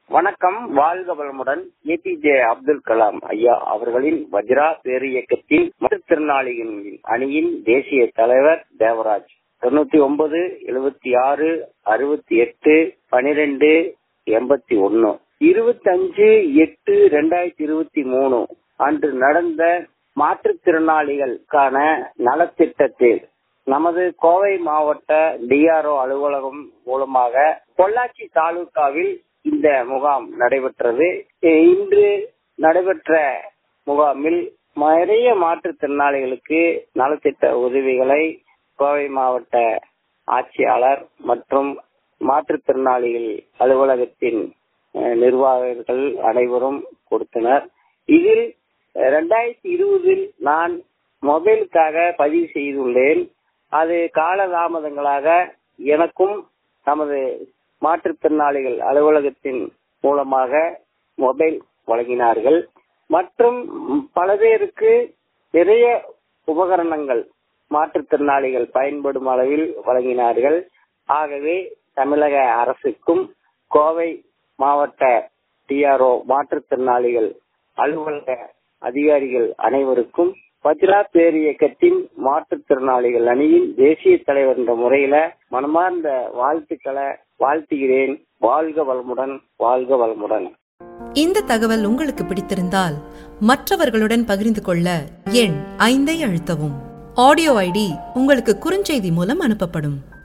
வணக்கம் வாழ்க வளமுடன் ஏபிஜே அப்துல் கலாம் ஐயா அவர்களின் வஜ்ரா பேரியக்கத்தின் மாற்றுத்திறனாளிகளின் அணியின் தேசிய தலைவர் தேவராஜ் தொண்ணூத்தி ஒன்பது எழுபத்தி ஆறு அறுபத்தி எட்டு பனிரெண்டு எண்பத்தி ஒன்னு இருபத்தி அஞ்சு எட்டு ரெண்டாயிரத்தி இருபத்தி மூணு அன்று நடந்த மாற்றுத்திறனாளிகளுக்கான நலத்திட்டத்தில் நமது கோவை மாவட்ட டிஆர்ஓ அலுவலகம் மூலமாக பொள்ளாச்சி தாலுகாவில் இந்த முகாம் நடைபெற்றது இன்று நடைபெற்ற முகாமில் நிறைய மாற்றுத்திறனாளிகளுக்கு நலத்திட்ட உதவிகளை கோவை மாவட்ட ஆட்சியாளர் மற்றும் மாற்றுத்திறனாளிகள் அலுவலகத்தின் நிர்வாகிகள் அனைவரும் கொடுத்தனர் இதில் இரண்டாயிரத்தி இருபதில் நான் மொபைலுக்காக பதிவு செய்துள்ளேன் அது காலதாமதங்களாக எனக்கும் நமது மாற்றுத்திறனாளிகள் அலுவலகத்தின் மூலமாக மொபைல் வழங்கினார்கள் மற்றும் பல பேருக்கு நிறைய உபகரணங்கள் மாற்றுத்திறனாளிகள் பயன்படும் அளவில் வழங்கினார்கள் ஆகவே தமிழக அரசுக்கும் கோவை மாவட்ட டிஆர்ஓ மாற்றுத்திறனாளிகள் அலுவலக அதிகாரிகள் அனைவருக்கும் வஜ்ரா பேர் இயக்கத்தின் மாற்றுத்திறனாளிகள் அணியின் தேசிய தலைவர் என்ற முறையில மனமார்ந்த வாழ்த்துக்களை வாழ்த்துகிறேன் வாழ்க வளமுடன் வாழ்க வளமுடன் இந்த தகவல் உங்களுக்கு பிடித்திருந்தால் மற்றவர்களுடன் பகிர்ந்து கொள்ள எண் ஐந்தை அழுத்தவும் ஆடியோ ஐடி உங்களுக்கு குறுஞ்செய்தி மூலம் அனுப்பப்படும்